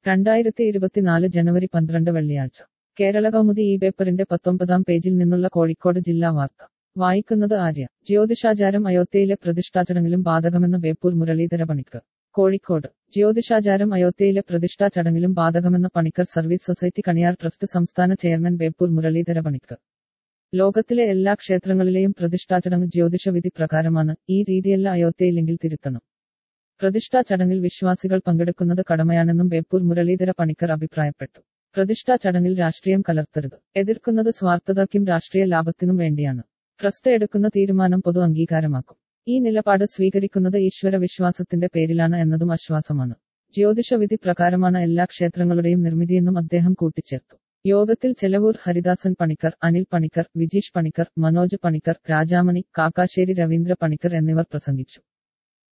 രണ്ടായിരത്തി ഇരുപത്തിനാല് ജനുവരി പന്ത്രണ്ട് വെള്ളിയാഴ്ച കേരള കൗമുദി ഈ പേപ്പറിന്റെ പത്തൊമ്പതാം പേജിൽ നിന്നുള്ള കോഴിക്കോട് ജില്ലാ വാർത്ത വായിക്കുന്നത് ആര്യ ജ്യോതിഷാചാരം അയോധ്യയിലെ പ്രതിഷ്ഠാചടങ്ങിലും ബാധകമെന്ന് ബേപ്പൂർ മുരളീധര പണിക്കർ കോഴിക്കോട് ജ്യോതിഷാചാരം അയോധ്യയിലെ പ്രതിഷ്ഠാ ചടങ്ങിലും ബാധകമെന്ന് Panicker service society Kaniyar trust സംസ്ഥാന ചെയർമാൻ ബേപ്പൂർ മുരളീധര പണിക്കർ ലോകത്തിലെ എല്ലാ ക്ഷേത്രങ്ങളിലെയും പ്രതിഷ്ഠാചടങ്ങ് ജ്യോതിഷ വിധി പ്രകാരമാണ് ഈ രീതിയല്ല അയോധ്യയിലെങ്കിൽ തിരുത്തണം പ്രതിഷ്ഠാ ചടങ്ങിൽ വിശ്വാസികൾ പങ്കെടുക്കുന്നത് കടമയാണെന്നും ബേപ്പൂർ മുരളീധര പണിക്കർ അഭിപ്രായപ്പെട്ടു പ്രതിഷ്ഠാ ചടങ്ങിൽ രാഷ്ട്രീയം കലർത്തരുത് എതിർക്കുന്നത് സ്വാർത്ഥതയ്ക്കും രാഷ്ട്രീയ ലാഭത്തിനും വേണ്ടിയാണ് ട്രസ്റ്റ് എടുക്കുന്ന തീരുമാനം പൊതു അംഗീകാരമാക്കും ഈ നിലപാട് സ്വീകരിക്കുന്നത് ഈശ്വര വിശ്വാസത്തിന്റെ പേരിലാണ് എന്നതും ആശ്വാസമാണ് ജ്യോതിഷ വിധി പ്രകാരമാണ് എല്ലാ ക്ഷേത്രങ്ങളുടെയും നിർമ്മിതിയെന്നും അദ്ദേഹം കൂട്ടിച്ചേർത്തു യോഗത്തിൽ ചെലവൂർ ഹരിദാസൻ പണിക്കർ അനിൽ പണിക്കർ വിജീഷ് പണിക്കർ മനോജ് പണിക്കർ രാജാമണി കാക്കാശ്ശേരി രവീന്ദ്ര പണിക്കർ എന്നിവർ പ്രസംഗിച്ചു